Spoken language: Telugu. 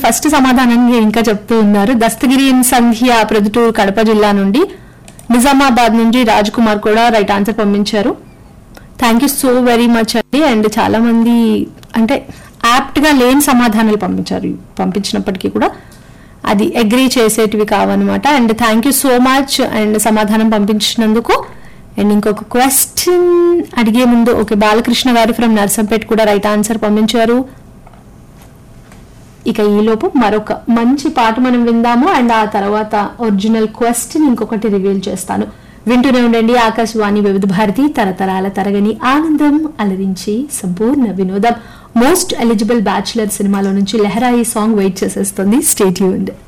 ఫస్ట్ సమాధానాన్ని ఇంకా చెప్తూ ఉన్నారు దస్తగిరి సంధ్య ప్రొద్దుటూరు కడప జిల్లా నుండి నిజామాబాద్ నుండి రాజ్ కుమార్ కూడా రైట్ ఆన్సర్ పంపించారు thank you so very much అండి అండ్ చాలా మంది అంటే యాప్ట్ గా లేని సమాధానాలు పంపించారు పంపించినప్పటికీ కూడా అది అగ్రీ చేసేటివి కావన్నమాట and thank you so much and సమాధానం పంపించినందుకు అండ్ ఇంకొక క్వశ్చన్ అడిగే ముందు ఓకే బాలకృష్ణ గారు ఫ్రమ్ నర్సంపేట్ కూడా రైట్ ఆన్సర్ పంపించారు ఇక ఈలోపు మరొక మంచి పాట మనం విందాము అండ్ ఆ తర్వాత ఒరిజినల్ క్వశ్చన్ ఇంకొకటి రివీల్ చేస్తాను వింటూనే ఉండండి ఆకాశవాణి వివిధ భారతి తరతరాల తరగని ఆనందం అలరించి సంపూర్ణ వినోదం మోస్ట్ ఎలిజిబుల్ బ్యాచులర్ సినిమాలో నుంచి లెహరాయి సాంగ్ వెయిట్ చేసేస్తుంది స్టేట్యూన్డ్